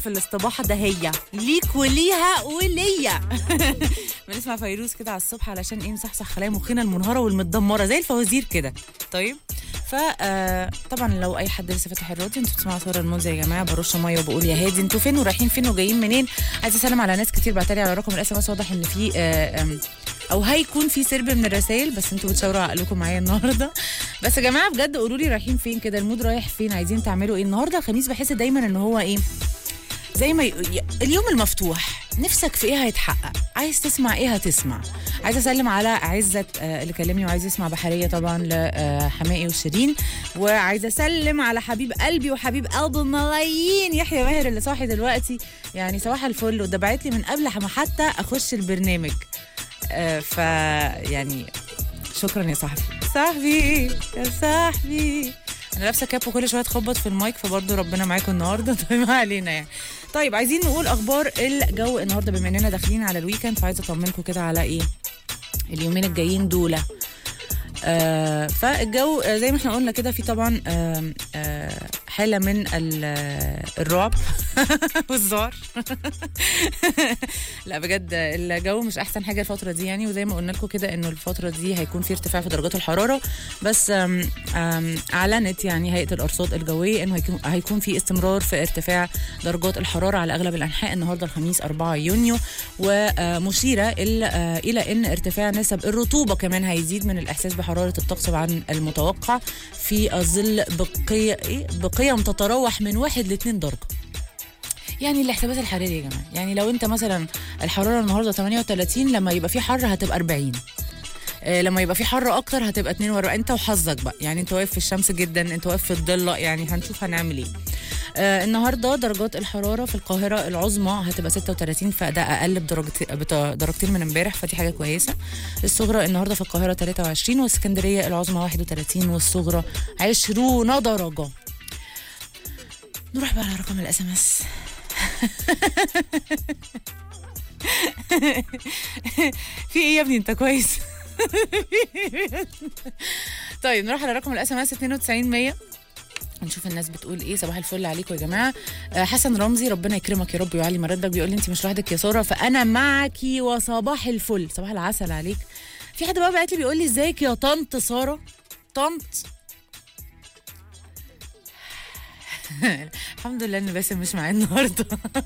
في الاستباحة ده هي ليك وليها وليا بنسمع فيروز كده على الصبح علشان ايه نصحصح خلايا مخنا المنهارة والمتدمرة زي الفوازير كده طيب ف آه، طبعا لو اي حد لسه فاتح الراديو انتوا بتسمعوا ساره المنزل يا جماعه برش ميه وبقول يا هادي انتوا فين ورايحين فين وجايين منين عايزه اسلم على ناس كتير بعتلي على رقم الاس ام اس واضح ان في آه، آم، او هيكون في سرب من الرسائل بس انتوا بتشاوروا عقلكم معايا النهارده بس يا جماعه بجد قولوا لي رايحين فين كده المود رايح فين عايزين تعملوا ايه النهارده الخميس بحس دايما ان هو ايه زي ما ي... ي- اليوم المفتوح نفسك في ايه هيتحقق عايز تسمع ايه هتسمع عايزه اسلم على عزت آه، اللي كلمني وعايز يسمع بحريه طبعا لحمائي وشيرين وعايزه اسلم على حبيب قلبي وحبيب قلب الملايين يحيى ماهر اللي صاحي دلوقتي يعني صباح الفل وده بعت لي من قبل ما حتى اخش البرنامج آه، ف يعني شكرا يا صاحبي صاحبي يا صاحبي انا لابسه كاب وكل شويه تخبط في المايك فبرضه ربنا معاكم النهارده طيب ما علينا يعني طيب عايزين نقول اخبار الجو النهارده بما اننا داخلين على الويكند فعايزه اطمنكم كده على ايه اليومين الجايين دول آه فالجو آه، زي ما احنا قلنا كده في طبعا آه آه حاله من ال- آه، الرعب والذعر لا بجد الجو مش احسن حاجه الفتره دي يعني وزي ما قلنا لكم كده انه الفتره دي هيكون في ارتفاع في درجات الحراره بس آم، آم، اعلنت يعني هيئه الارصاد الجويه انه هيكون هيكون في استمرار في ارتفاع درجات الحراره على اغلب الانحاء النهارده الخميس 4 يونيو ومشيره الى آه، الى ان ارتفاع نسب الرطوبه كمان هيزيد من الاحساس بحراره الطقس عن المتوقع في ظل بقيه إيه؟ بقيم تتراوح من 1 ل 2 درجه يعني الاحتباس الحراري يا جماعه يعني لو انت مثلا الحراره النهارده 38 لما يبقى في حر هتبقى 40 آه، لما يبقى في حر اكتر هتبقى 42 انت وحظك بقى يعني انت واقف في الشمس جدا انت واقف في الضله يعني هنشوف هنعمل ايه آه النهارده درجات الحراره في القاهره العظمى هتبقى 36 فده اقل بدرجتين بدرجتين من امبارح فدي حاجه كويسه الصغرى النهارده في القاهره 23 والاسكندريه العظمى 31 والصغرى 20 درجه نروح بقى على رقم الاس ام اس في ايه يا ابني انت كويس طيب نروح على رقم الاس ام اس 92 100 نشوف الناس بتقول ايه صباح الفل عليكم يا جماعه آه، حسن رمزي ربنا يكرمك يا رب ويعلي مرتبك بيقول لي انت مش لوحدك يا ساره فانا معكي وصباح الفل صباح العسل عليك في حد بقى بعت لي بيقول لي ازيك يا طنط ساره طنط الحمد لله ان باسم مش معايا النهارده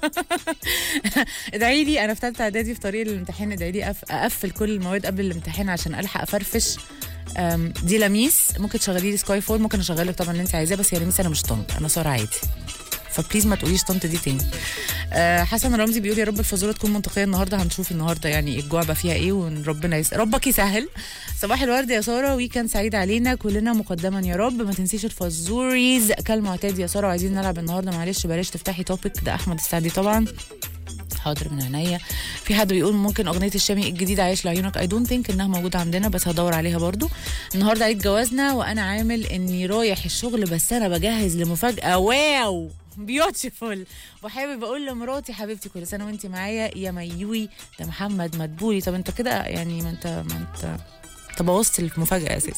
ادعي لي انا في ثالثه اعدادي في طريق الامتحان ادعي لي أف- اقفل كل المواد قبل الامتحان عشان الحق افرفش أم، دي لميس ممكن تشغلي لي سكاي فول ممكن اشغل لك طبعا اللي انت عايزاه بس يا لميس انا مش طنط انا ساره عادي فبليز ما تقوليش طنط دي تاني آه حسن رمزي بيقول يا رب الفزوره تكون منطقيه النهارده هنشوف النهارده يعني الجوع بقى فيها ايه وربنا يس... ربك يسهل صباح الورد يا ساره ويكند سعيد علينا كلنا مقدما يا رب ما تنسيش الفزوريز كالمعتاد يا ساره وعايزين نلعب النهارده معلش بلاش تفتحي توبيك ده احمد السعدي طبعا حاضر من عينيا في حد بيقول ممكن اغنيه الشامي الجديده عايش لعيونك اي دونت ثينك انها موجوده عندنا بس هدور عليها برضو النهارده عيد جوازنا وانا عامل اني رايح الشغل بس انا بجهز لمفاجاه واو بيوتيفول وحابب اقول لمراتي حبيبتي كل سنه وانت معايا يا ميوي ده محمد مدبولي طب انت كده يعني ما انت ما انت انت بوظت المفاجاه اساسا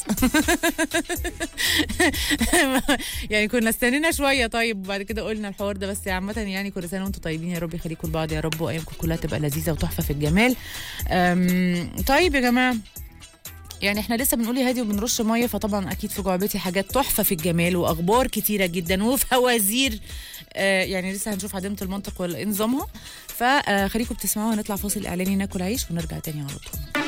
يعني كنا استنينا شويه طيب وبعد كده قلنا الحوار ده بس عامه يعني كل سنه وانتم طيبين يا رب يخليكم لبعض يا رب وايامكم كلها تبقى لذيذه وتحفه في الجمال أم، طيب يا جماعه يعني احنا لسه بنقول يا هادي وبنرش ميه فطبعا اكيد في جعبتي حاجات تحفه في الجمال واخبار كتيره جدا وفوازير آه يعني لسه هنشوف عديمه المنطق ولا ايه نظامها فخليكم بتسمعوا هنطلع فاصل اعلاني ناكل عيش ونرجع تاني على طول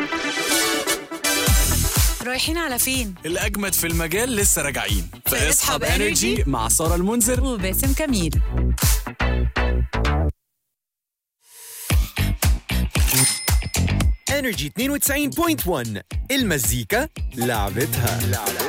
رايحين على فين الأجمد في المجال لسه راجعين في في اصحاب اصحاب انرجي مع سارة المنذر وباسم كميل انرجي 92.1 المزيكا لعبتها